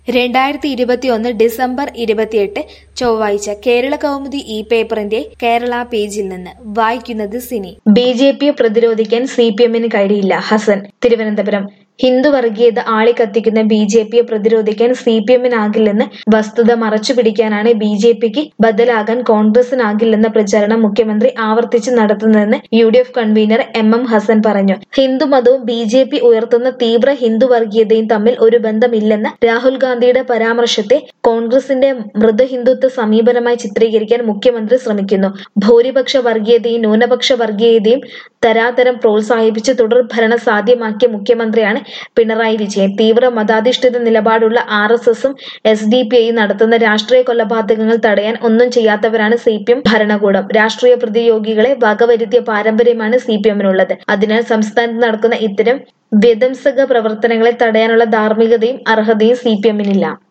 രണ്ടായിരത്തി ഇരുപത്തിയൊന്ന് ഡിസംബർ ഇരുപത്തിയെട്ട് ചൊവ്വാഴ്ച കേരള കൗമുദി ഈ പേപ്പറിന്റെ കേരള പേജിൽ നിന്ന് വായിക്കുന്നത് സിനി ബി ജെ പിയെ പ്രതിരോധിക്കാൻ സി പി എമ്മിന് കഴിയില്ല ഹസൻ തിരുവനന്തപുരം ഹിന്ദു വർഗീയത ആളിക്കത്തിക്കുന്ന ബി ജെ പിയെ പ്രതിരോധിക്കാൻ സി പി എമ്മിനാകില്ലെന്ന് വസ്തുത മറച്ചുപിടിക്കാനാണ് ബി ജെ പിക്ക് ബദലാകാൻ കോൺഗ്രസിനാകില്ലെന്ന പ്രചാരണം മുഖ്യമന്ത്രി ആവർത്തിച്ച് നടത്തുന്നതെന്ന് U D F convener M M Hasan പറഞ്ഞു ഹിന്ദുമതവും ബി ജെ പി ഉയർത്തുന്ന തീവ്ര ഹിന്ദു വർഗീയതയും തമ്മിൽ ഒരു ബന്ധമില്ലെന്ന രാഹുൽ ഗാന്ധിയുടെ പരാമർശത്തെ കോൺഗ്രസിന്റെ മൃദുഹിന്ദുത്വ സമീപനമായി ചിത്രീകരിക്കാൻ മുഖ്യമന്ത്രി ശ്രമിക്കുന്നു ഭൂരിപക്ഷ വർഗീയതയും ന്യൂനപക്ഷ വർഗീയതയും തരാതരം പ്രോത്സാഹിപ്പിച്ച് തുടർ ഭരണം സാധ്യമാക്കിയ മുഖ്യമന്ത്രിയാണ് പിണറായി വിജയൻ തീവ്ര മതാധിഷ്ഠിത നിലപാടുള്ള ആർ എസ് എസും എസ് ഡി പി ഐയും നടത്തുന്ന രാഷ്ട്രീയ കൊലപാതകങ്ങൾ തടയാൻ ഒന്നും ചെയ്യാത്തവരാണ് സി പി എം ഭരണകൂടം രാഷ്ട്രീയ പ്രതിയോഗികളെ വകവരുത്തിയ പാരമ്പര്യമാണ് സി പി എമ്മിനുള്ളത് അതിനാൽ സംസ്ഥാനത്ത് നടക്കുന്ന ഇത്തരം വിധ്വംസക പ്രവർത്തനങ്ങളെ തടയാനുള്ള ധാർമ്മികതയും അർഹതയും സി പി എമ്മിനില്ല